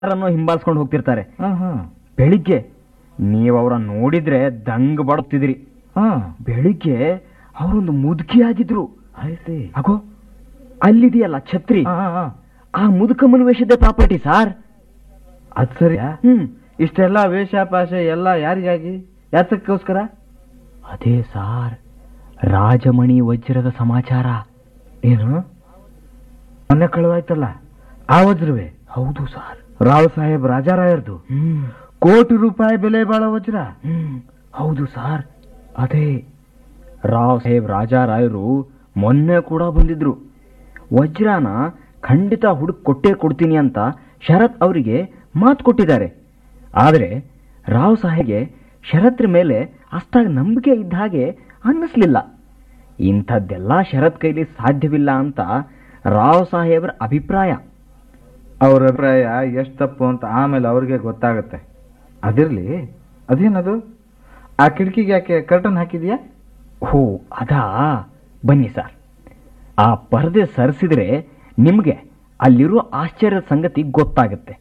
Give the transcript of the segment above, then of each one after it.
ಯಾರನ್ನೋ ಹಿಂಬಾಲಿಸ್ಕೊಂಡು ಹೋಗ್ತಿರ್ತಾರೆ ಹಾಂ ಹಾಂ ಬೆಳಿಗ್ಗೆ ನೀವು ಅವ್ರ ನೋಡಿದ್ರೆ ದಂಗ್ ಬಡುತ್ತಿದ್ರಿ ಹಾಂ ಬೆಳಿಗ್ಗೆ ಅವರೊಂದು ಮುದುಕಿ ಆಗಿದ್ರು ಐತಿ ಅಗೋ ಅಲ್ಲಿದೆಯಲ್ಲ ಛತ್ರಿ ಹಾಂ ಹಾಂ ಆ ಮುದುಕಮ್ಮನ ವೇಷದ ಪ್ರಾಪರ್ಟಿ ಸಾರ್ ಅದು ಸರಿ ಹ್ಮ್ ಇಷ್ಟೆಲ್ಲ ವೇಷ ಪಾಶ ಎಲ್ಲ ಯಾರಿಗಾಗಿ ಯಾತಕ್ಕೋಸ್ಕರ ಅದೇ ಸಾರ್ ರಾಜಮಣಿ ವಜ್ರದ ಸಮಾಚಾರ ಏನು ಮೊನ್ನೆ ಕಳುವಾಯ್ತಲ್ಲ ಆ ವಜ್ರವೇ ಹೌದು ಸಾರ್ ರಾವ್ ಸಾಹೇಬ್ ರಾಜಾರಾಯರ್ದು ಹ್ಮ್ ಕೋಟಿ ರೂಪಾಯಿ ಬೆಲೆ ಬಾಳೋ ವಜ್ರ ಹ್ಮ್ ಹೌದು ಸಾರ್ ಅದೇ ರಾವ್ ಸಾಹೇಬ್ ರಾಜಾರಾಯರು ಮೊನ್ನೆ ಕೂಡ ಬಂದಿದ್ರು ವಜ್ರಾನ ಖಂಡಿತ ಹುಡುಕ್ ಕೊಟ್ಟೇ ಕೊಡ್ತೀನಿ ಅಂತ ಶರತ್ ಅವರಿಗೆ ಮಾತು ಕೊಟ್ಟಿದ್ದಾರೆ ಆದರೆ ರಾವ್ ಸಾಹೇಬ್ಗೆ ಶರತ್ರ ಮೇಲೆ ಅಷ್ಟಾಗಿ ನಂಬಿಕೆ ಇದ್ದ ಹಾಗೆ ಅನ್ನಿಸ್ಲಿಲ್ಲ ಇಂಥದ್ದೆಲ್ಲ ಶರತ್ ಕೈಲಿ ಸಾಧ್ಯವಿಲ್ಲ ಅಂತ ರಾವ್ ಸಾಹೇಬ್ರ ಅಭಿಪ್ರಾಯ ಅವ್ರ ಅಭಿಪ್ರಾಯ ಎಷ್ಟು ತಪ್ಪು ಅಂತ ಆಮೇಲೆ ಅವ್ರಿಗೆ ಗೊತ್ತಾಗುತ್ತೆ ಅದಿರ್ಲಿ ಅದೇನದು ಆ ಕಿಟಕಿಗೆ ಯಾಕೆ ಕರ್ಟನ್ ಹಾಕಿದ್ಯಾ ಹೋ ಅದಾ ಬನ್ನಿ ಸರ್ ಆ ಪರದೆ ಸರಿಸಿದ್ರೆ ನಿಮಗೆ ಅಲ್ಲಿರೋ ಆಶ್ಚರ್ಯದ ಸಂಗತಿ ಗೊತ್ತಾಗುತ್ತೆ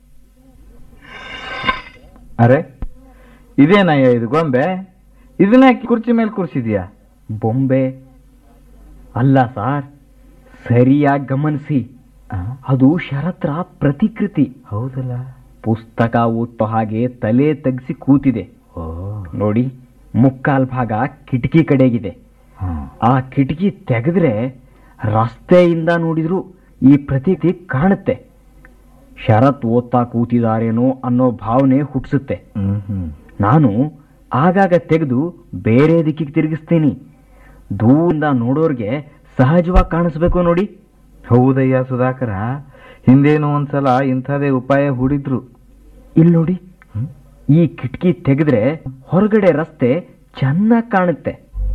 ಅರೆ ಇದೇನಯ್ಯ ಇದು ಗೊಂಬೆ ಇದನ್ನ ಯಾಕೆ ಕುರ್ಚಿ ಮೇಲೆ ಕೂರ್ಸಿದ್ಯಾ ಬೊಂಬೆ ಅಲ್ಲ ಸಾರ್ ಸರಿಯಾಗಿ ಗಮನಿಸಿ ಅದು ಶರತ್ರ ಪ್ರತಿಕೃತಿ ಹೌದಲ್ಲ ಪುಸ್ತಕ ಓದ್ತೋ ಹಾಗೆ ತಲೆ ತಗ್ಸಿ ಕೂತಿದೆ ಓ ನೋಡಿ ಮುಕ್ಕಾಲ್ ಭಾಗ ಕಿಟಕಿ ಕಡೆಗಿದೆ ಆ ಕಿಟಕಿ ತೆಗೆದ್ರೆ ರಸ್ತೆಯಿಂದ ನೋಡಿದ್ರು ಈ ಪ್ರತೀತಿ ಕಾಣುತ್ತೆ ಶರತ್ ಓದ್ತಾ ಕೂತಿದಾರೇನೋ ಅನ್ನೋ ಭಾವನೆ ಹುಟ್ಟಿಸುತ್ತೆ ಹ್ಮ್ ಹ್ಮ್ ನಾನು ಆಗಾಗ ತೆಗೆದು ಬೇರೆ ದಿಕ್ಕಿಗೆ ತಿರುಗಿಸ್ತೀನಿ ದೂರಿಂದ ನೋಡೋರ್ಗೆ ಸಹಜವಾಗಿ ಕಾಣಿಸ್ಬೇಕು ನೋಡಿ ಹೌದಯ್ಯ ಸುಧಾಕರ ಹಿಂದೇನು ಒಂದ್ಸಲ ಇಂಥದೇ ಉಪಾಯ ಹೂಡಿದ್ರು ಇಲ್ಲಿ ನೋಡಿ ಈ ಕಿಟಕಿ ತೆಗೆದ್ರೆ ಹೊರಗಡೆ ರಸ್ತೆ ಚೆನ್ನಾಗಿ ಕಾಣುತ್ತೆ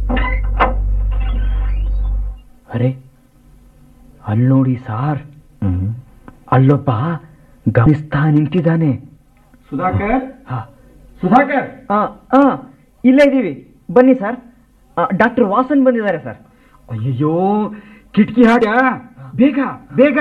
ಅರೆ ಅಲ್ಲಿ ನೋಡಿ ಸಾರ್ ಹ್ಮ್ ಅಲ್ಲೊಬ್ಬ ಗಮನಿಸ್ತಾ ನಿಂತಿದ್ದಾನೆ ಸುಧಾಕರ್ ಹಾ. ಸುಧಾಕರ್ ಆ, ಆ, ಇಲ್ಲೇ ಇದ್ದೀವಿ ಬನ್ನಿ ಸರ್ ಡಾಕ್ಟರ್ ವಾಸನ್ ಬಂದಿದ್ದಾರೆ ಸರ್ ಅಯ್ಯಯ್ಯೋ ಕಿಟಕಿ ಹಾಡ ಬೇಗ ಬೇಗ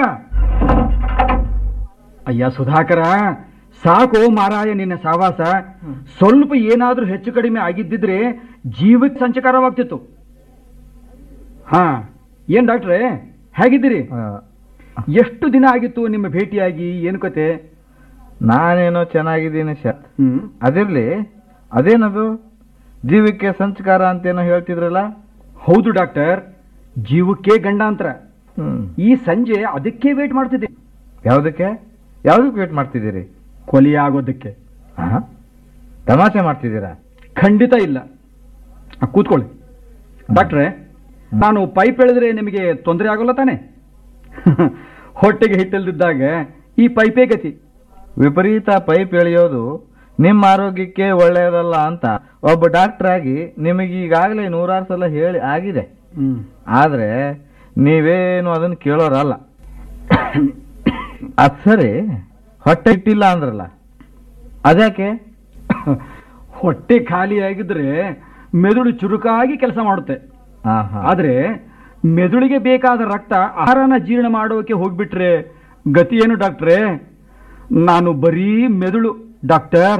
ಅಯ್ಯ ಸುಧಾಕರ ಸಾಕು ಮಾರಾಯ ನಿನ್ನ ಸಾವಾಸ ಸ್ವಲ್ಪ ಏನಾದ್ರೂ ಹೆಚ್ಚು ಕಡಿಮೆ ಆಗಿದ್ದಿದ್ರೆ ಜೀವಕ್ಕೆ ಸಂಚಕಾರವಾಗ್ತಿತ್ತು ಹಾ ಏನ್ ಡಾಕ್ಟ್ರೇ ಹೇಗಿದ್ದೀರಿ ಆ, ಎಷ್ಟು ದಿನ ಆಗಿತ್ತು ನಿಮ್ಮ ಭೇಟಿಯಾಗಿ ಏನು ಕತೆ ನಾನೇನೋ ಚೆನ್ನಾಗಿದ್ದೀನಿ ಶ ಹ್ಮ್ ಅದಿರ್ಲಿ ಅದೇನದು ಜೀವಕ್ಕೆ ಸಂಸ್ಕಾರ ಅಂತೇನೋ ಹೇಳ್ತಿದ್ರಲ್ಲ ಹೌದು ಡಾಕ್ಟರ್ ಜೀವಕ್ಕೆ ಗಂಡಾಂತರ ಹ್ಮ್ ಈ ಸಂಜೆ ಅದಕ್ಕೆ ವೇಟ್ ಮಾಡ್ತಿದ್ದೆ ಯಾವ್ದಕ್ಕೆ ಯಾವ್ದಕ್ಕೆ ವೇಟ್ ಮಾಡ್ತಿದ್ದೀರಿ ಕೊಲೆಯಾಗೋದಕ್ಕೆ ಆ? ತಮಾಷೆ ಮಾಡ್ತಿದ್ದೀರಾ ಖಂಡಿತ ಇಲ್ಲ ಆ, ಕೂತ್ಕೊಳ್ಳಿ ಡಾಕ್ಟ್ರೆ ನಾನು ಪೈಪ್ ಎಳೆದ್ರೆ ನಿಮಗೆ ತೊಂದರೆ ಆಗೋಲ್ಲ ತಾನೆ ಹೊಟ್ಟೆಗೆ ಹಿಟ್ಟಲ್ದಿದ್ದಾಗ ಈ ಪೈಪೇ ಗತಿ ವಿಪರೀತ ಪೈಪ್ ಎಳೆಯೋದು ನಿಮ್ಮ ಆರೋಗ್ಯಕ್ಕೆ ಒಳ್ಳೆಯದಲ್ಲ ಅಂತ ಒಬ್ಬ ಡಾಕ್ಟರ್ ಆಗಿ ನಿಮಗೆ ಈಗಾಗಲೇ ನೂರಾರು ಸಲ ಹೇಳಿ ಆಗಿದೆ ಆದ್ರೆ ನೀವೇನು ಅದನ್ನ ಕೇಳೋರಲ್ಲ ಅದ್ ಸರಿ ಹೊಟ್ಟೆ ಇಟ್ಟಿಲ್ಲ ಅಂದ್ರಲ್ಲ ಅದ್ಯಾಕೆ ಹೊಟ್ಟೆ ಖಾಲಿ ಆಗಿದ್ರೆ ಮೆದುಳು ಚುರುಕಾಗಿ ಕೆಲಸ ಮಾಡುತ್ತೆ ಆಹಾ. ಆದ್ರೆ ಮೆದುಳಿಗೆ ಬೇಕಾದ ರಕ್ತ ಆಹಾರನ ಜೀರ್ಣ ಮಾಡೋಕೆ ಹೋಗ್ಬಿಟ್ರೆ ಗತಿ ಏನು ಡಾಕ್ಟ್ರೇ ನಾನು ಬರೀ ಮೆದುಳು ಡಾಕ್ಟರ್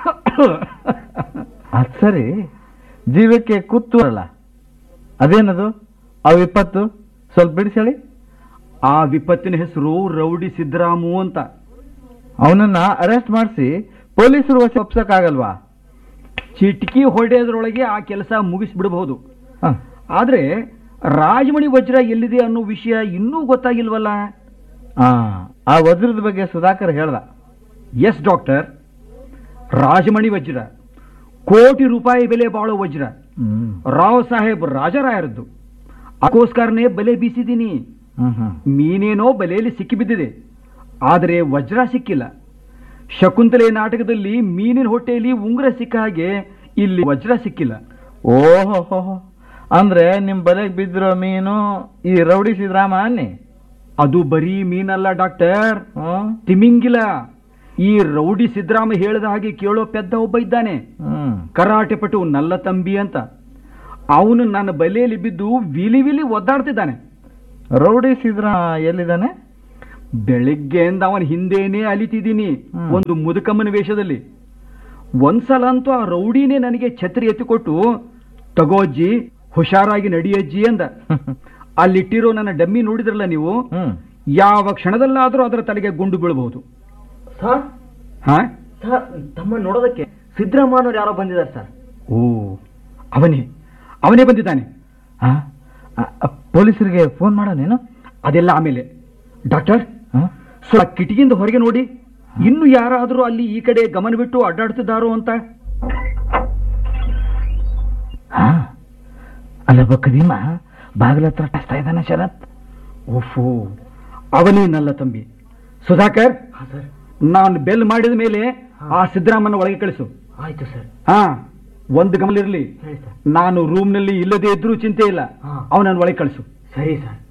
ಅದ್ ಸರಿ ಜೀವಕ್ಕೆ ಕೂತು ಅಲ್ಲ ಅದೇನದು ಆ ವಿಪತ್ತು ಸ್ವಲ್ಪ ಬಿಡಿಸಳಿ ಆ ವಿಪತ್ತಿನ ಹೆಸರು ರೌಡಿ ಸಿದ್ದರಾಮು ಅಂತ ಅವನನ್ನ ಅರೆಸ್ಟ್ ಮಾಡಿಸಿ ಪೊಲೀಸರು ವಶ ಒಪ್ಸಕ್ಕಾಗಲ್ವಾ ಚಿಟ್ಕಿ ಹೊಡೆಯೋದ್ರೊಳಗೆ ಆ ಕೆಲಸ ಮುಗಿಸ್ಬಿಡಬಹುದು ಹ. ಆದ್ರೆ ರಾಜಮಣಿ ವಜ್ರ ಎಲ್ಲಿದೆ ಅನ್ನೋ ವಿಷಯ ಇನ್ನೂ ಗೊತ್ತಾಗಿಲ್ವಲ್ಲ ಆ, ಆ ವಜ್ರದ ಬಗ್ಗೆ ಸುಧಾಕರ್ ಹೇಳ್ದ ಎಸ್ ಡಾಕ್ಟರ್ ರಾಜಮಣಿ ವಜ್ರ ಕೋಟಿ ರೂಪಾಯಿ ಬೆಲೆ ಬಾಳೋ ವಜ್ರ ರಾವ್ ಸಾಹೇಬ್ ರಾಜರಾಯರದ್ದು ಅದಕ್ಕೋಸ್ಕರನೇ ಬಲೆ ಬೀಸಿದ್ದೀನಿ ಹ್ಮ್ ಹ್ಮ್ ಮೀನೇನೋ ಬಲೆಯಲ್ಲಿ ಸಿಕ್ಕಿಬಿದ್ದಿದೆ ಆದರೆ ವಜ್ರ ಸಿಕ್ಕಿಲ್ಲ ಶಕುಂತಲೆ ನಾಟಕದಲ್ಲಿ ಮೀನಿನ ಹೊಟ್ಟೆಯಲ್ಲಿ ಉಂಗುರ ಸಿಕ್ಕ ಹಾಗೆ ಇಲ್ಲಿ ವಜ್ರ ಸಿಕ್ಕಿಲ್ಲ ಓಹೋ ಅಂದ್ರೆ ನಿಮ್ ಬಲೆಗೆ ಬಿದ್ದಿರೋ ಮೀನು ಈ ರೌಡಿ ಸಿದ್ರಾಮ ಅನ್ನಿ ಅದು ಬರೀ ಮೀನಲ್ಲ ಡಾಕ್ಟರ್ ಹ್ಮ್ ತಿಮಿಂಗಿಲ ಈ ರೌಡಿ ಸಿದ್ದರಾಮ ಹೇಳಿದ ಹಾಗೆ ಕೇಳೋ ಪೆದ್ದ ಒಬ್ಬ ಇದ್ದಾನೆ ಹ್ಮ್ ಕರಾಟೆ ಪಟು ನಲ್ಲ ತಂಬಿ ಅಂತ ಅವನು ನನ್ನ ಬಲೆಯಲ್ಲಿ ಬಿದ್ದು ವಿಲಿ ವಿಲಿ ಒದ್ದಾಡ್ತಿದ್ದಾನೆ ರೌಡಿ ಸಿದ್ರಾಮ ಎಲ್ಲಿದ್ದಾನೆ ಬೆಳಿಗ್ಗೆಯಿಂದ ಅವನ ಹಿಂದೆನೇ ಅಲಿತಿದ್ದೀನಿ ಹ್ಮ್. ಒಂದು ಮುದುಕಮ್ಮನ ವೇಷದಲ್ಲಿ ಒಂದ್ಸಲ ಅಂತೂ ಆ ರೌಡಿನೇ ನನಗೆ ಛತ್ರಿ ಎತ್ತಿಕೊಟ್ಟು ತಗೋಜ್ಜಿ ಹುಷಾರಾಗಿ ನಡಿಯಜ್ಜಿ ಅಂದ ಅಲ್ಲಿಟ್ಟಿರೋ ನನ್ನ ಡಮ್ಮಿ ನೋಡಿದ್ರಲ್ಲ ನೀವು ಹ್ಮ್ ಯಾವ ಕ್ಷಣದಲ್ಲಾದರೂ ಅದರ ತಲೆಗೆ ಗುಂಡು ಬೀಳಬಹುದು ಸರ್ ಹಾ ಸರ್ ತಮ್ಮ ನೋಡೋದಕ್ಕೆ ಸಿದ್ದರಾಮಯ್ಯನವ್ರು ಯಾರೋ ಬಂದಿದ್ದಾರೆ ಸರ್ ಓ ಅವನೇ ಅವನೇ ಬಂದಿದ್ದಾನೆ ಆ? ಆ, ಆ, ಪೊಲೀಸರಿಗೆ ಫೋನ್ ಮಾಡೋನೇನು ಅದೆಲ್ಲ ಆಮೇಲೆ ಡಾಕ್ಟರ್ ಆ? ಸ್ವಲ್ಪ ಕಿಟಕಿಯಿಂದ ಹೊರಗೆ ನೋಡಿ ಇನ್ನು ಯಾರಾದರೂ ಅಲ್ಲಿ ಈ ಕಡೆ ಗಮನ ಬಿಟ್ಟು ಅಡ್ಡಾಡ್ತಿದ್ದಾರೋ ಅಂತ ಆ? ಅಲ್ಲೊಬ್ಬ ಕದೀಮ ಬಾಗಿಲ ಹತ್ರ ಟಸ್ತಾ ಇದ್ದಾನೆ ಶರತ್ ಓಫೋ ಅವನೇನಲ್ಲ ತಂಬಿ ಸುಧಾಕರ್ ಹಾಂ ಸರ್ ನಾನು ಬೆಲ್ ಮಾಡಿದ ಮೇಲೆ ಆ ಸಿದ್ದರಾಮನ ಒಳಗೆ ಕಳಿಸು ಆಯ್ತು ಸರ್ ಹಾ ಒಂದು ಗಮನ ಇರಲಿ ಹೇಳಿ ಸರ್ ನಾನು ರೂಮ್ನಲ್ಲಿ ಇಲ್ಲದೇ ಇದ್ರೂ ಚಿಂತೆ ಇಲ್ಲ ಹಾ. ಅವನನ್ನು ಒಳಗೆ ಕಳಿಸು ಸರಿ ಸರ್